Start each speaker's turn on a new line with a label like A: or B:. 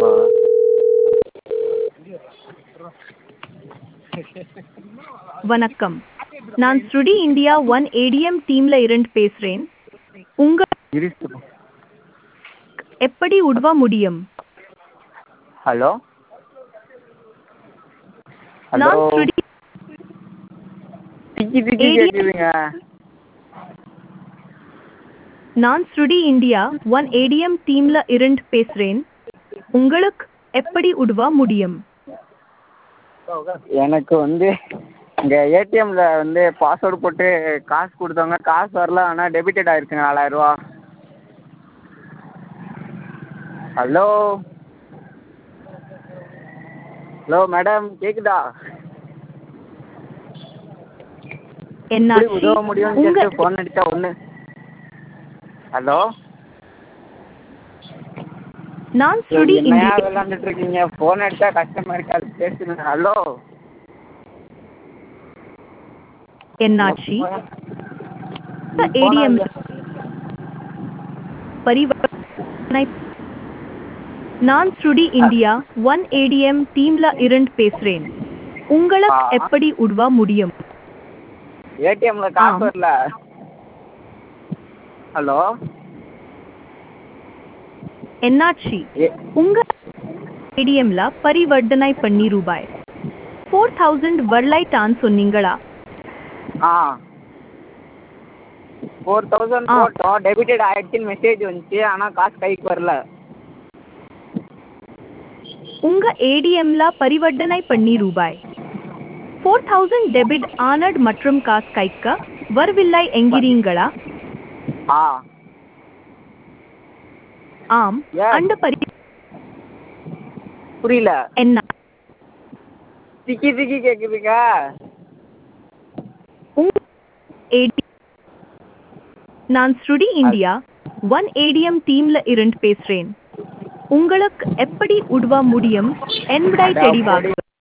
A: ஆ
B: வணக்கம் நான் ஸ்ருடி இந்தியா ஒன் ஏடிஎம் டீம்ல இருந்து பேசுறேன் உங்க
A: இருக்கு
B: எப்படி உதவ முடியும்
A: ஹலோ ஹலோ
B: நான் ஸ்ருடி
A: திக்கி திக்கி
B: ADM
A: கேட்குதுங்க
B: நான் ஸ்ருடி இந்தியா ஒன் ஏடிஎம் டீம்ல இருந்து பேசுறேன் உங்களுக்கு எப்படி உதவ முடியும்
A: எனக்கு வந்து இங்கே ஏடிஎம்மில் வந்து பாஸ்வேர்டு போட்டு காசு கொடுத்தவங்க காசு வரல ஆனால் டெபிட்டட் ஆகிருக்குங்க நாலாயிரரூவா ஹலோ ஹலோ மேடம் கேட்குதா எப்படி
B: என்னாச்சு
A: உதவ முடியும்னு
B: உங்க
A: கேட்டு ஃபோன் அடித்தா ஒன்று ஹலோ
B: நான் ஸ்ருடி
A: என்னையா
B: இந்தியா
A: விளாண்டுட்டு இருக்கீங்க ஃபோன் அடித்தா கஸ்டமர் கேர் பேசுங்க ஹலோ
B: என்னாச்சு ஏடிஎம் பரிவர்த்தனை நான் ஸ்ருடி இந்தியா ஒன் ஏடிஎம் டீம்ல இருந்து பேசுறேன் உங்களுக்கு
A: ஆ.
B: எப்படி உதவ முடியும்
A: ஏடிஎம்ல காசு
B: ஆம்.
A: வரல ஹலோ
B: என்னாச்சு
A: ஏ
B: உங்க ஏடிஎம்ல பரிவர்த்தனை பண்ணி ரூபாய் ஃபோர் தௌசண்ட் வரலைட்டான்னு சொன்னீங்களா
A: ஆ ஃபோர் தௌசண்ட்
B: ஆ.
A: போட்டோம் டெபிட்டட் ஆயிடுச்சுன்னு மெசேஜ் வந்துச்சு ஆனால் காசு கைக்கு வரல
B: உங்க ஏடிஎம்ல பரிவர்த்தனை பண்ணி ரூபாய் ஃபோர் தௌசண்ட் டெபிட் ஆனட் மற்றும் காசு கைக்க வரவில்லை என்கிறீங்களா
A: ஆ
B: ஆம்
A: Yes.
B: அந்த பரி
A: புரியல
B: என்ன
A: திக்கி திக்கி கேட்குதுங்க
B: உங்க ஏடி நான் ஸ்ருடி இந்தியா ஒன் ஏடிஎம் டீம்ல இருந்து பேசுறேன் உங்களுக்கு எப்படி உதவ முடியும் என்பதை தெளிவாக